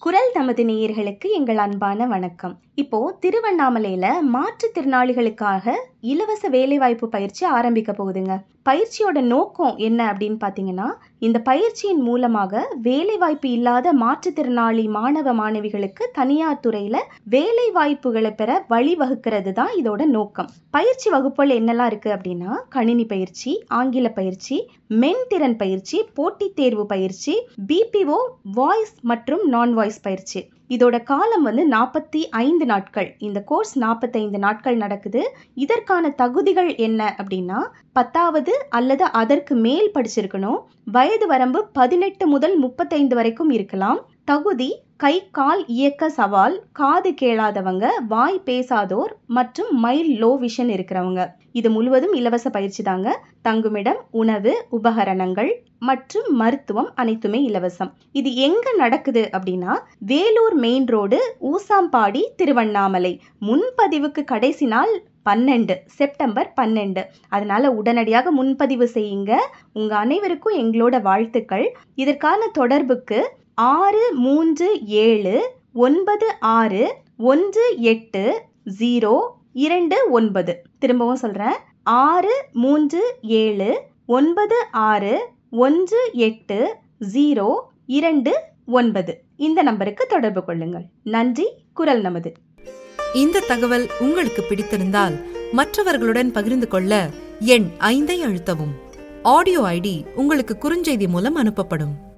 குரல் நமது நேயர்களுக்கு எங்கள் அன்பான வணக்கம் இப்போ திருவண்ணாமலையில மாற்றுத்திறனாளிகளுக்காக இலவச வேலைவாய்ப்பு பயிற்சி ஆரம்பிக்க போகுதுங்க பயிற்சியோட நோக்கம் என்ன அப்படின்னு பாத்தீங்கன்னா இந்த பயிற்சியின் மூலமாக வேலைவாய்ப்பு இல்லாத மாற்றுத்திறனாளி மாணவ மாணவிகளுக்கு தனியார் துறையில வேலை வாய்ப்புகளை பெற வழிவகுக்கிறது தான் இதோட நோக்கம் பயிற்சி வகுப்புகள் என்னெல்லாம் இருக்கு அப்படின்னா கணினி பயிற்சி ஆங்கில பயிற்சி மென்திறன் பயிற்சி போட்டித் தேர்வு பயிற்சி பிபிஓ வாய்ஸ் மற்றும் நான் வாய்ஸ் பயிற்சி இதோட காலம் வந்து நாற்பத்தி ஐந்து நாட்கள் இந்த கோர்ஸ் நாற்பத்தைந்து நாட்கள் நடக்குது இதற்கான தகுதிகள் என்ன அப்படின்னா பத்தாவது அல்லது அதற்கு மேல் படிச்சிருக்கணும் வயது வரம்பு பதினெட்டு முதல் முப்பத்தைந்து வரைக்கும் இருக்கலாம் தகுதி கை கால் இயக்க சவால் காது கேளாதவங்க வாய் பேசாதோர் மற்றும் மைல் லோ விஷன் இருக்கிறவங்க இது முழுவதும் இலவச பயிற்சி தாங்க தங்குமிடம் உணவு உபகரணங்கள் மற்றும் மருத்துவம் அனைத்துமே இலவசம் இது எங்க நடக்குது அப்படின்னா வேலூர் மெயின் ரோடு ஊசாம்பாடி திருவண்ணாமலை முன்பதிவுக்கு கடைசி நாள் பன்னெண்டு செப்டம்பர் பன்னெண்டு அதனால உடனடியாக முன்பதிவு செய்யுங்க உங்க அனைவருக்கும் எங்களோட வாழ்த்துக்கள் இதற்கான தொடர்புக்கு ஆறு மூன்று ஏழு ஒன்பது ஆறு ஒன்று எட்டு ஜீரோ இரண்டு ஒன்பது திரும்பவும் சொல்றேன் ஆறு மூன்று ஏழு ஒன்பது ஆறு ஒன்று எட்டு ஜீரோ இரண்டு ஒன்பது இந்த நம்பருக்கு தொடர்பு கொள்ளுங்கள் நன்றி குரல் நமது இந்த தகவல் உங்களுக்கு பிடித்திருந்தால் மற்றவர்களுடன் பகிர்ந்து கொள்ள எண் ஐந்தை அழுத்தவும் ஆடியோ ஐடி உங்களுக்கு குறுஞ்செய்தி மூலம் அனுப்பப்படும்